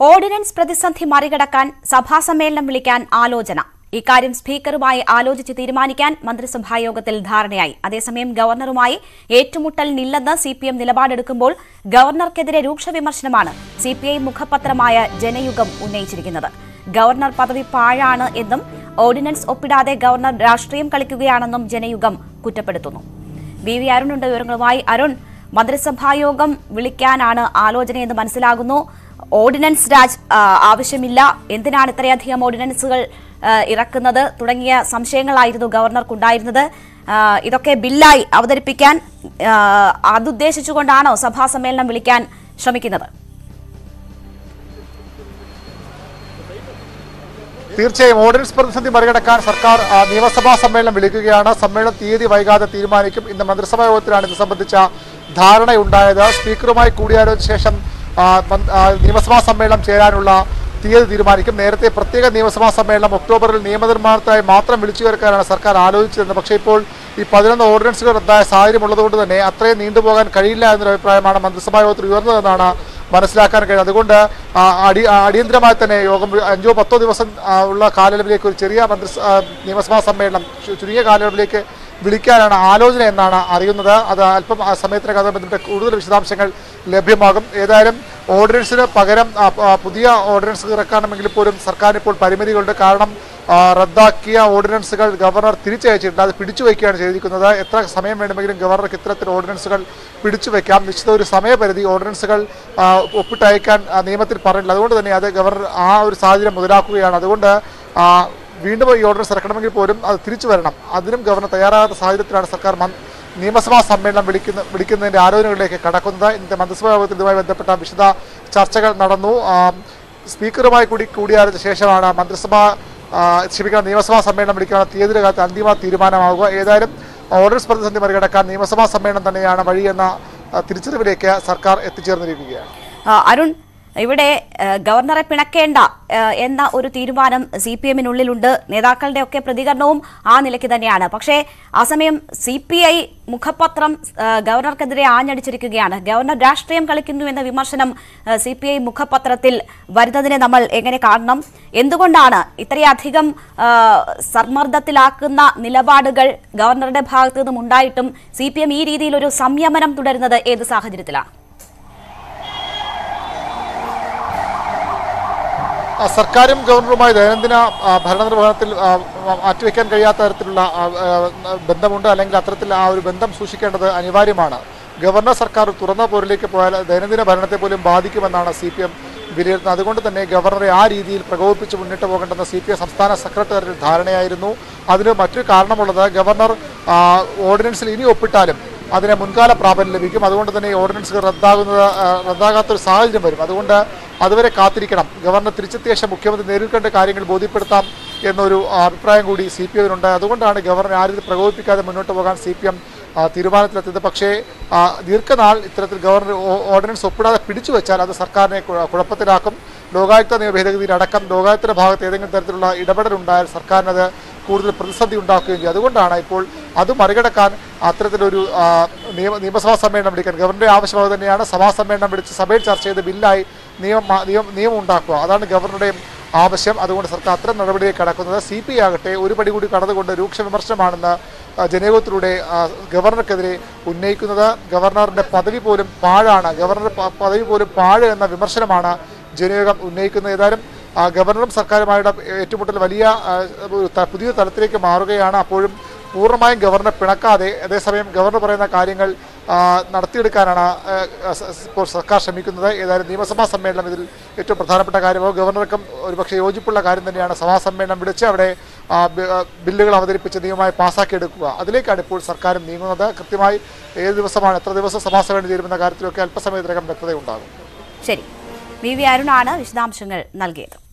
ordinance പ്രതിസന്ധി മറികടക്കാൻ സഭാ സമ്മേളനം വിളിക്കാൻ ആലോചന ഇക്കാര്യം സ്പീക്കറുമായി ആലോചിച്ച് തീരുമാനിക്കാൻ മന്ത്രിസഭായോഗത്തിൽ ധാരണയായി അതേസമയം ഗവർണറുമായി ഏറ്റുമുട്ടലിനില്ലെന്ന് സി പി എം നിലപാടെടുക്കുമ്പോൾ ഗവർണർക്കെതിരെ രൂക്ഷ വിമർശനമാണ് സി പി ഐ മുഖപത്രമായ ജനയുഗം ഉന്നയിച്ചിരിക്കുന്നത് ഗവർണർ പദവി പാഴാണ് എന്നും ഓർഡിനൻസ് ഒപ്പിടാതെ ഗവർണർ രാഷ്ട്രീയം കളിക്കുകയാണെന്നും ജനയുഗം കുറ്റപ്പെടുത്തുന്നു വി വി അരുണുണ്ട് വിവരങ്ങളുമായി അരുൺ മന്ത്രിസഭായോഗം വിളിക്കാനാണ് ആലോചനയെന്ന് മനസ്സിലാകുന്നു ഓർഡിനൻസ് രാജ് ആ, ആവശ്യമില്ല എന്തിനാണ് ഇത്രയധികം ഓർഡിനൻസുകൾ ആ, ഇറക്കുന്നത് തുടങ്ങിയ സംശയങ്ങളായിരുന്നു ഗവർണർക്കുണ്ടായിരുന്നത് ആ, ഇതൊക്കെ ബില്ലായി അവതരിപ്പിക്കാൻ ആ, അതുദ്ദേശിച്ചുകൊണ്ടാണോ സഭാ സമ്മേളനം വിളിക്കാൻ ശ്രമിക്കുന്നത് തീർച്ചയായും ഓർഡിനൻസ് പ്രതിസന്ധി മറികടക്കാൻ സർക്കാർ ആ, നിയമസഭാ സമ്മേളനം വിളിക്കുകയാണ് സമ്മേളനം തീയതി വൈകാതെ തീരുമാനിക്കും ഇന്ന് മന്ത്രിസഭാ യോഗത്തിലാണ് ഇത് സംബന്ധിച്ച ധാരണയുണ്ടായത് സ്പീക്കറുമായി കൂടിയാലോചിച്ച ശേഷം ആ, മന്ത്രി- ആ, നിയമസഭാ സമ്മേളനം ചേരാനുള്ള തീയതി തീരുമാനിക്കും നേരത്തെ പ്രത്യേക നിയമസഭാ സമ്മേളനം ഒക്ടോബറിൽ നിയമനിർമ്മാണത്തിനായി മാത്രം വിളിച്ചു ചേർക്കാനാണ് സർക്കാർ ആലോചിച്ചിരുന്നത് പക്ഷേ ഇപ്പോൾ ഈ പതിനൊന്ന് ഓർഡിനൻസുകൾ റദ്ദായ സാഹചര്യം ഉള്ളതുകൊണ്ട് തന്നെ അത്രയും നീണ്ടുപോകാൻ കഴിയില്ല എന്നൊരു അഭിപ്രായമാണ് മന്ത്രിസഭാ യോഗത്തിൽ ഉയർന്നതെന്നാണ് മനസ്സിലാക്കാൻ കഴിയും അതുകൊണ്ട് ആ, അടി ആ, അടിയന്തരമായി തന്നെ യോഗം വി- അഞ്ചോ പത്തോ ദിവസം ആ, ഉള്ള കാലയളവിലേക്ക് ഒരു ചെറിയ മന്ത്രി നിയമസഭാ സമ്മേളനം ചു- ചുരുങ്ങിയ കാലയളവിലേക്ക് വിളിക്കാനാണ് ആലോചന എന്നാണ് അറിയുന്നത് അത് അല്പം ആ സമയത്തിനകം അത് ബന്ധപ്പെട്ട കൂടുതൽ വിശദാംശങ്ങൾ ലഭ്യമാകും ഏതായാലും ഓർഡിനൻസിന് പകരം ആ, ആ, പുതിയ ഓർഡിനൻസ് ഇറക്കണമെങ്കിൽ പോലും സർക്കാരിന് ഇപ്പോൾ പരിമിതികളുണ്ട് കാരണം ആ, റദ്ദാക്കിയ ഓർഡിനൻസുകൾ ഗവർണർ തിരിച്ചയച്ചിട്ടുണ്ട് അത് പിടിച്ചു വയ്ക്കുകയാണ് ചെയ്തിരിക്കുന്നത് എത്ര സമയം വേണമെങ്കിലും ഗവർണർക്ക് ഇത്തരത്തിൽ ഓർഡിനൻസുകൾ പിടിച്ചു വയ്ക്കാം നിശ്ചിത ഒരു സമയപരിധി ഓർഡിനൻസുകൾ ആ, ഒപ്പിട്ടയക്കാൻ ആ, നിയമത്തിൽ പറഞ്ഞില്ല അതുകൊണ്ട് തന്നെ അത് ഗവർണർ ആ ഒരു സാഹചര്യം മുതലാക്കുകയാണ് അതുകൊണ്ട് ആ, വീണ്ടും ഈ ഓർഡിനൻസ് ഇറക്കണമെങ്കിൽ പോലും അത് തിരിച്ചു വരണം അതിനും ഗവർണർ തയ്യാറാകാത്ത സാഹചര്യത്തിലാണ് സർക്കാർ മൻ- നിയമസഭാ സമ്മേളനം വിളിക്കുന്ന വിളിക്കുന്നതിന്റെ ആലോചനകളിലേക്ക് കടക്കുന്നത് ഇന്നത്തെ മന്ത്രിസഭാ യോഗത്തിൽ ഇതുമായി ബന്ധപ്പെട്ട വിശദ ചർച്ചകൾ നടന്നു ആ, സ്പീക്കറുമായി കൂടി കൂടിയാലോചിച്ച ശേഷമാണ് മന്ത്രിസഭ ആ, ക്ഷമിക്കണം നിയമസഭാ സമ്മേളനം വിളിക്കാനുള്ള തീയതിയുടെ കാലത്ത് അന്തിമ തീരുമാനമാകുക ഏതായാലും ഓർഡിനൻസ് പ്രതിസന്ധി മറികടക്കാൻ നിയമസഭാ സമ്മേളനം തന്നെയാണ് വഴിയെന്ന ആ, തിരിച്ചറിവിലേക്ക് സർക്കാർ എത്തിച്ചേർന്നിരിക്കുകയാണ് ആ, അരുൺ ഇവിടെ ആ, ഗവർണറെ പിണക്കേണ്ട ആ, എന്ന ഒരു തീരുമാനം സി പി എമ്മിനുള്ളിലുണ്ട് നേതാക്കളുടെ ഒക്കെ പ്രതികരണവും ആ നിലയ്ക്ക് തന്നെയാണ് പക്ഷേ ആ സമയം സി പി ഐ മുഖപത്രം ആ, ഗവർണർക്കെതിരെ ആഞ്ഞടിച്ചിരിക്കുകയാണ് ഗവർണർ രാഷ്ട്രീയം കളിക്കുന്നു എന്ന വിമർശനം സി പി ഐ മുഖപത്രത്തിൽ വരുന്നതിനെ നമ്മൾ എങ്ങനെ കാണണം എന്തുകൊണ്ടാണ് ഇത്രയധികം ആ, സമ്മർദ്ദത്തിലാക്കുന്ന നിലപാടുകൾ ഗവർണറുടെ ഭാഗത്തു നിന്നും ഉണ്ടായിട്ടും സി പി എം ഈ രീതിയിൽ ഒരു സംയമനം തുടരുന്നത് ഏത് സാഹചര്യത്തിലാണ് ആ, സർക്കാരും ഗവർണറുമായി ദൈനംദിന ആ, ഭരണനിർവഹണത്തിൽ ആ, മാറ്റിവെക്കാൻ കഴിയാത്ത തരത്തിലുള്ള ആ, ആ, ബന്ധമുണ്ട് അല്ലെങ്കിൽ അത്തരത്തിൽ ആ ഒരു ബന്ധം സൂക്ഷിക്കേണ്ടത് അനിവാര്യമാണ് ഗവർണർ സർക്കാർ തുറന്ന പോരിലേക്ക് പോയാൽ ദൈനംദിന ഭരണത്തെ പോലും ബാധിക്കുമെന്നാണ് സി പി എം വിലയിരുത്തുന്നത് അതുകൊണ്ട് തന്നെ ഗവർണറെ ആ രീതിയിൽ പ്രകോപിപ്പിച്ച് മുന്നിട്ട് പോകേണ്ടെന്ന് സി പി എം സംസ്ഥാന സെക്രട്ടറിയിൽ ധാരണയായിരുന്നു അതിന് മറ്റൊരു കാരണമുള്ളത് ഗവർണർ ആ, ഓർഡിനൻസിൽ ഇനി ഒപ്പിട്ടാലും അതിന് മുൻകാല പ്രാബല്യം ലഭിക്കും അതുകൊണ്ട് തന്നെ ഈ ഓർഡിനൻസുകൾ റദ്ദാകുന്നത് ആ, റദ്ദാകാത്തൊരു സാഹചര്യം വരും അതുകൊണ്ട് അതുവരെ കാത്തിരിക്കണം ഗവർണർ തിരിച്ചെത്തിയ ശേഷം മുഖ്യമന്ത്രി നേരിൽക്കേണ്ട കാര്യങ്ങൾ ബോധ്യപ്പെടുത്താം എന്നൊരു ആ, അഭിപ്രായം കൂടി സി പി എമ്മിനുണ്ട് അതുകൊണ്ടാണ് ഗവർണറെ ആ രീതിയിൽ പ്രകോപിപ്പിക്കാതെ മുന്നോട്ട് പോകാൻ സി പി എം തീരുമാനത്തിലെത്തിയത് പക്ഷേ ആ, ദീർഘനാൾ ഇത്തരത്തിൽ ഗവർണർ ഓ- ഓർഡിനൻസ് ഒപ്പിടാതെ പിടിച്ചു വെച്ചാൽ അത് സർക്കാരിനെ കുഴ- കുഴപ്പത്തിലാക്കും ലോകായുക്ത നിയമ ഭേദഗതിയിലടക്കം ലോകായുക്തയുടെ ഭാഗത്ത് ഏതെങ്കിലും തരത്തിലുള്ള ഇടപെടലുണ്ടായാൽ സർക്കാരിനത് കൂടുതൽ പ്രതിസന്ധി ഉണ്ടാക്കുകയും ചെയ്യും അതുകൊണ്ടാണ് ഇപ്പോൾ അത് മറികടക്കാൻ അത്തരത്തിലൊരു ആ, നിയമ നിയമസഭാ സമ്മേളനം വിളിക്കാൻ ഗവർണറുടെ ആവശ്യം അത് തന്നെയാണ് സഭാ സമ്മേളനം വിളിച്ച് സഭയിൽ ചർച്ച ചെയ്ത് ബില്ലായി നിയമം മാ- നിയമം നിയമം ഉണ്ടാക്കുക അതാണ് ഗവർണറുടെയും ആവശ്യം അതുകൊണ്ട് സർക്കാർ അത്തരം നടപടിയിലേക്ക് കടക്കുന്നത് സി പി ആകട്ടെ ഒരു പടി കൂടി കടന്നുകൊണ്ട് രൂക്ഷ വിമർശനമാണെന്ന് ആ, ജനയോഗത്തിലൂടെ ആ, ഗവർണർക്കെതിരെ ഉന്നയിക്കുന്നത് ഗവർണറുടെ പദവി പോലും പാഴാണ് ഗവർണറുടെ പ- പദവി പോലും പാഴ് എന്ന വിമർശനമാണ് ജനയോഗം ഉന്നയിക്കുന്നത് ഏതായാലും ആ, ഗവർണറും സർക്കാരുമായുള്ള ഏറ്റുമുട്ടൽ വലിയ ആ, ഒരു ത- പുതിയ തലത്തിലേക്ക് മാറുകയാണ് അപ്പോഴും പൂർണ്ണമായും ഗവർണറെ പിണക്കാതെ അതേസമയം ഗവർണർ പറയുന്ന കാര്യങ്ങൾ ആ, നടത്തിയെടുക്കാനാണ് ആ, സ- സ് ഇപ്പോൾ സർക്കാർ ശ്രമിക്കുന്നത് ഏതായാലും നിയമസഭാ സമ്മേളനം ഇതിൽ ഏറ്റവും പ്രധാനപ്പെട്ട കാര്യമാകും ഗവർണർക്കും ഒരുപക്ഷെ യോജിപ്പുള്ള കാര്യം തന്നെയാണ് സഭാ സമ്മേളനം വിളിച്ച് അവിടെ ആ, ബി- ആ, ബില്ലുകൾ അവതരിപ്പിച്ച് നിയമമായി പാസ്സാക്കിയെടുക്കുക അതിലേക്കാണ് ഇപ്പോൾ സർക്കാരും നീങ്ങുന്നത് കൃത്യമായി ഏത് ദിവസമാണ് എത്ര ദിവസം സഭാ സമ്മേളനം ചേരുമെന്ന കാര്യത്തിലൊക്കെ അല്പസമയത്തിനകം വ്യക്തതയുണ്ടാകും ശരി വി വി അരുണാണ് വിശദാംശങ്ങൾ നൽകിയത്